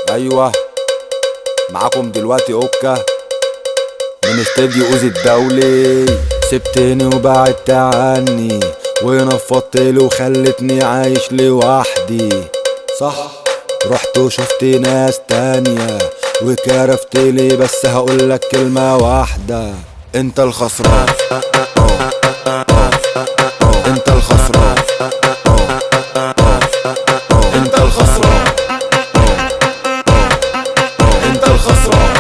ايوه معاكم دلوقتي اوكا من استديو اوزي الدولي سبتني وبعدت عني ونفضت لي وخلتني عايش لوحدي صح رحت وشفت ناس تانية وكرفت لي بس هقولك كلمة واحدة انت الخسران انت الخسران انت الخسران انت الخسران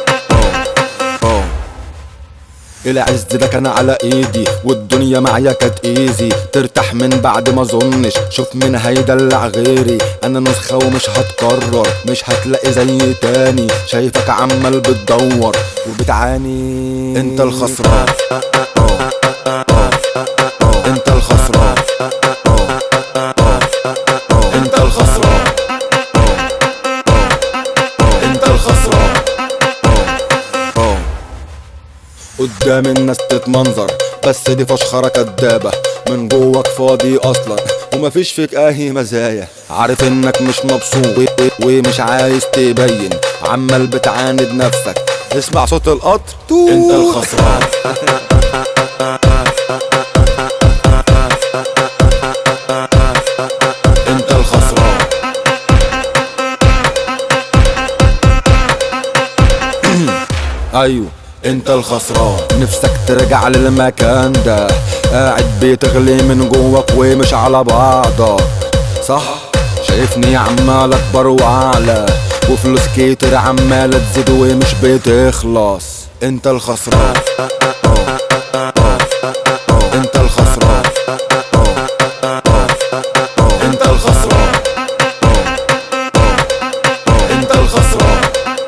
العز ده كان على ايدي والدنيا معايا كانت ايزي ترتاح من بعد ما اظنش شوف مين هيدلع غيري انا نسخة ومش هتكرر مش هتلاقي زي تاني شايفك عمال بتدور وبتعاني انت الخسران انت الخسران انت الخسران انت الخسران قدام الناس تتمنظر بس دي فشخرة كدابة من جواك فاضي اصلا ومفيش فيك اي مزايا عارف انك مش مبسوط و- و- ومش عايز تبين عمال بتعاند نفسك اسمع صوت القطر انت الخسران انت الخسران ايوه انت الخسران نفسك ترجع للمكان ده قاعد بتغلي من جواك ومش على بعضك صح شايفني عمال اكبر واعلى وفلوس كتير عمالة تزيد ومش بتخلص انت الخسران انت الخسران انت الخسران انت الخسران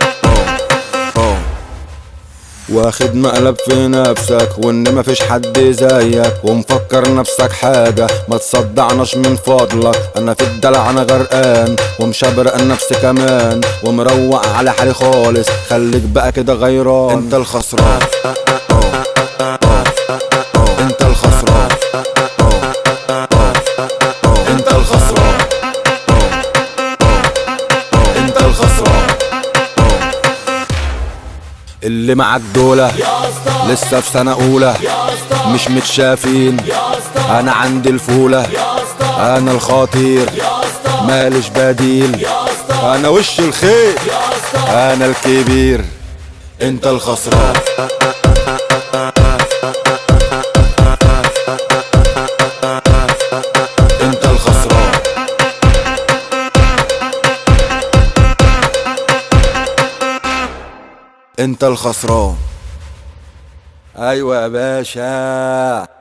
واخد مقلب في نفسك وان مفيش حد زيك ومفكر نفسك حاجة ما تصدعناش من فضلك انا في الدلع انا غرقان ومشبرق نفسي كمان ومروق على حالي خالص خليك بقى كده غيران انت الخسران انت الخسران انت الخسران انت الخسران اللي معاك دولة لسه في سنة أولى مش متشافين أنا عندي الفولة أنا الخطير مالش بديل أنا وش الخير أنا الكبير أنت الخسران أنت الخسران أنت الخسران أيوة يا باشا